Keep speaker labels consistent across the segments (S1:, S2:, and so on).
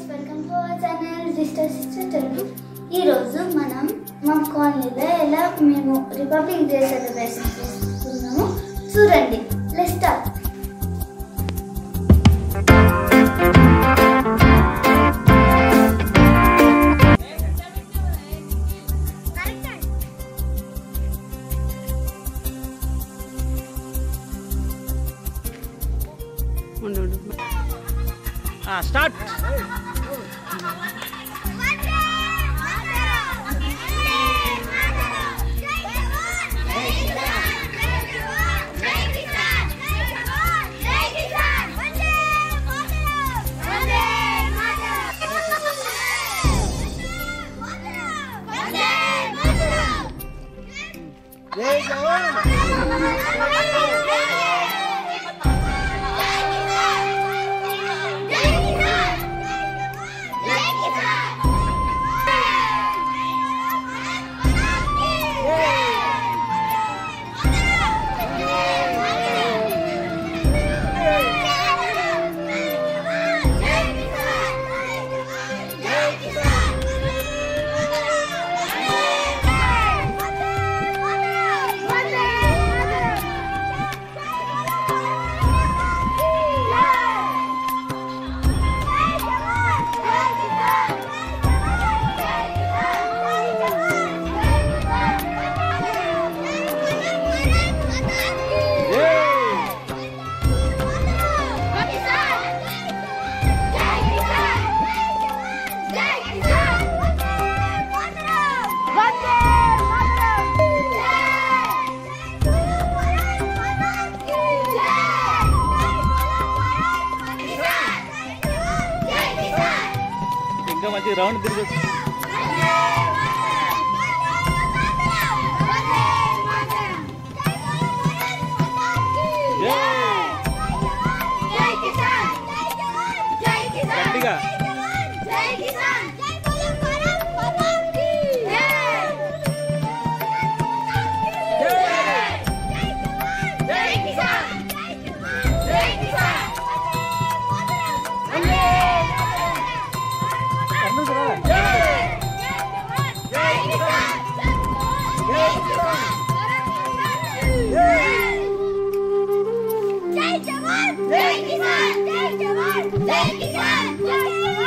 S1: Welcome to our channel sister sister Telugu ఈరోజు మనం మా కాలనీలో ఎలా మేము రిపబ్లిక్ డే సెలబ్రేషన్ చేసుకున్నాము చూడండి లెట్ స్టార్ట్
S2: ఉండు ఉండు స్టార్ట్ ఇంకా మంచి రౌండ్ తిరిగి గట్టిగా.
S1: జై జవాన్ జై కిసాన్ జై జవాన్ జై కిసాన్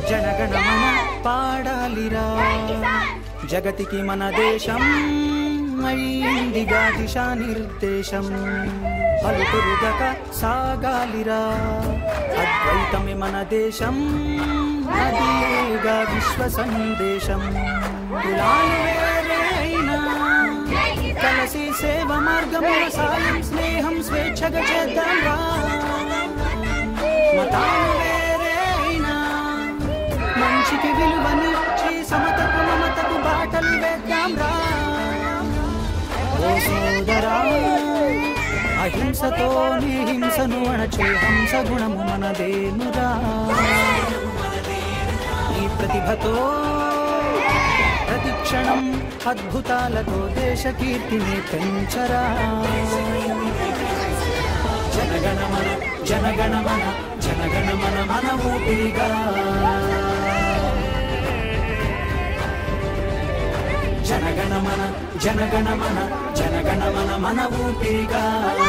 S3: జనగణమన పాడాలిరా జగతికి మన దేశం అయిందిగా దిశా నిర్దేశం పలుకురుగక సాగాలిరా అద్వైతమే మన దేశం అదిగా విశ్వ సందేశం కులాలు వేరే అయినా కలిసి సేవ మార్గముల సాయం స్నేహం స్వేచ్ఛగా చేద్దాం రా మతాలు వేరే అయినా మంచికి విలువనిచ్చి సమతకు మమతకు బాటలు వేద్దాం రా ఓ సోదరా అహింసతోనే హింసను అణచే హంస గుణము మనదేనురా ఈ ప్రతిభతో ప్రతి క్షణం అద్భుతాలతో దేశ కీర్తిని పెంచరా జనగణమన జనగణమన జనగణమన మన ఊపిరిగా జనగణమన జనగణమన జనగణమన మన ఊపిరిగా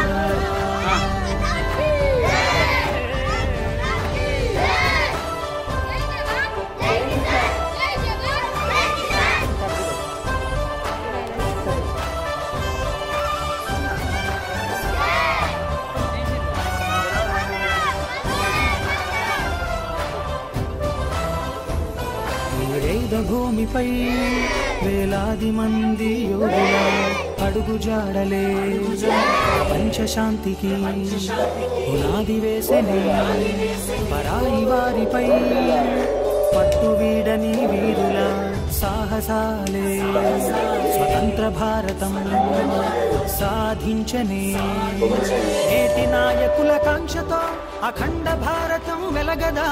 S3: ఏద భూమిపై వేలాది మంది యోగుల అడుగు జాడలే పంచశాంతికి పునాది వేసెనే పరాయి వారిపై పట్టు వీడని వీరుల సాహసాలే స్వతంత్ర భారతం సాధించనే నేటి నాయకుల కాంక్షతో అఖండ భారతం వెలగదా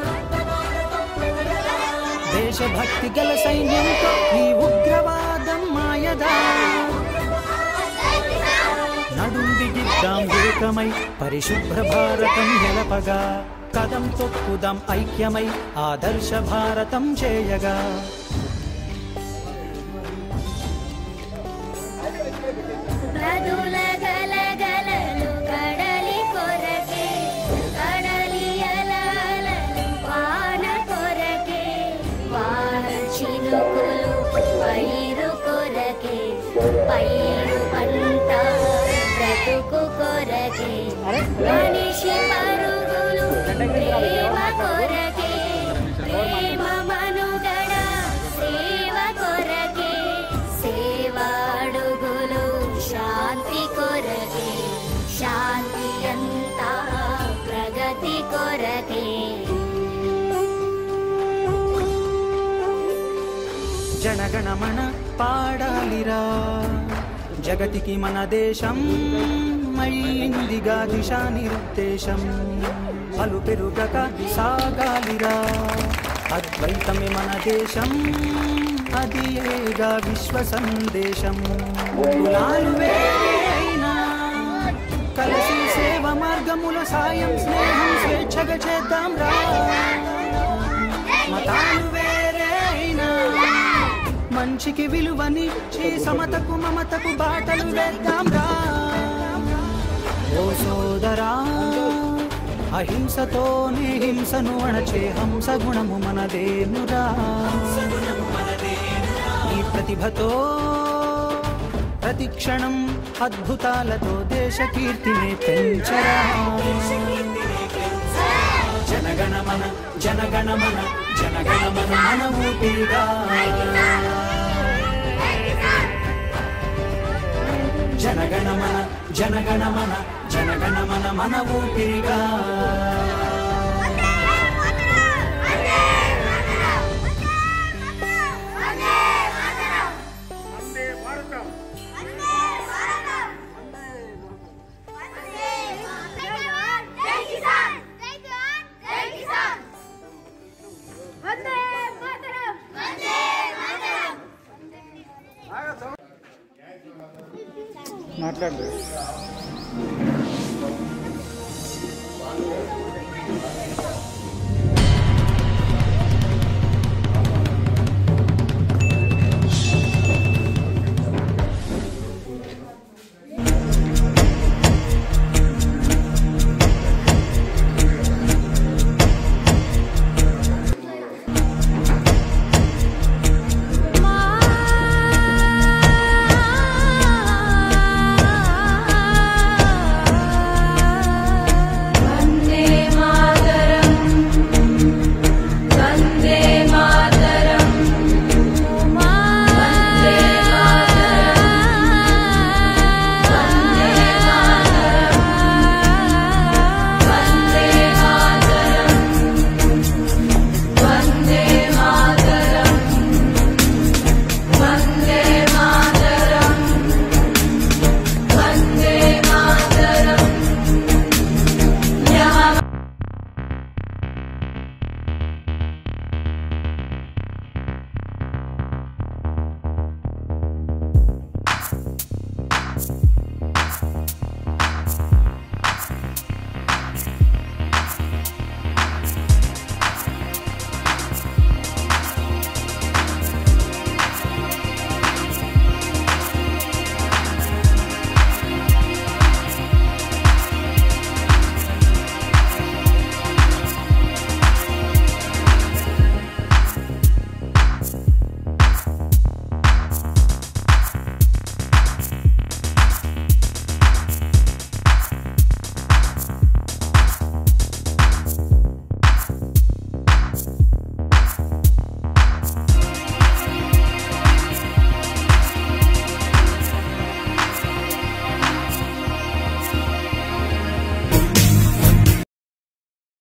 S3: దేశభక్తి గల సైన్యంతో ఈ ఉగ్రవాదం మాయదా నడుం బిగిద్దాం ఏకమై పరిశుభ్ర భారతం నిలపగా కదం తొక్కుదాం ఐక్యమై ఆదర్శ భారతం చేయగా
S1: నదుల గలగలలు కడలి కొరకే కడలి అలలలు వాన కొరకే వాన చినుకులు పైరు కొరకే పైరు పంట బ్రతుకు కొరకే మనిషి పరుగులు ప్రేమ కొరకే ప్రేమ మనుగడ సేవ కొరకే సేవాడుగులు శాంతి కొరకే శాంతి అంతా ప్రగతి కొరకే
S3: జనగణమన పాడాలిరా జగతికి మన దేశం అయిందిగా దిశా నిర్దేశం పలు పెరుగక సాగాలిరా అద్వైతమే మన దేశం అది ఏగా విశ్వ సందేశం కులాలు వేరే అయినా కలిసి సేవ మార్గముల సాయం స్నేహం స్వేచ్ఛగా చేద్దాం రా మతాలు వేరే అయినా మంచికి విలువనిచ్చి సమతకు మమతకు బాటలు వేద్దాం రా ఓ సోదరా అహింసతోనే హింసను అణచే హంస గుణము మనదేనురా ఈ ప్రతిభతో ప్రతి క్షణం అద్భుతాలతో దేశ కీర్తిని పెంచరా జనగణమన జనగణమన జనగణమన మన ఊపిరిగా జనగణమన జనగణమన జనగణమన మన ఊపిరిగా
S4: మాట్లాడు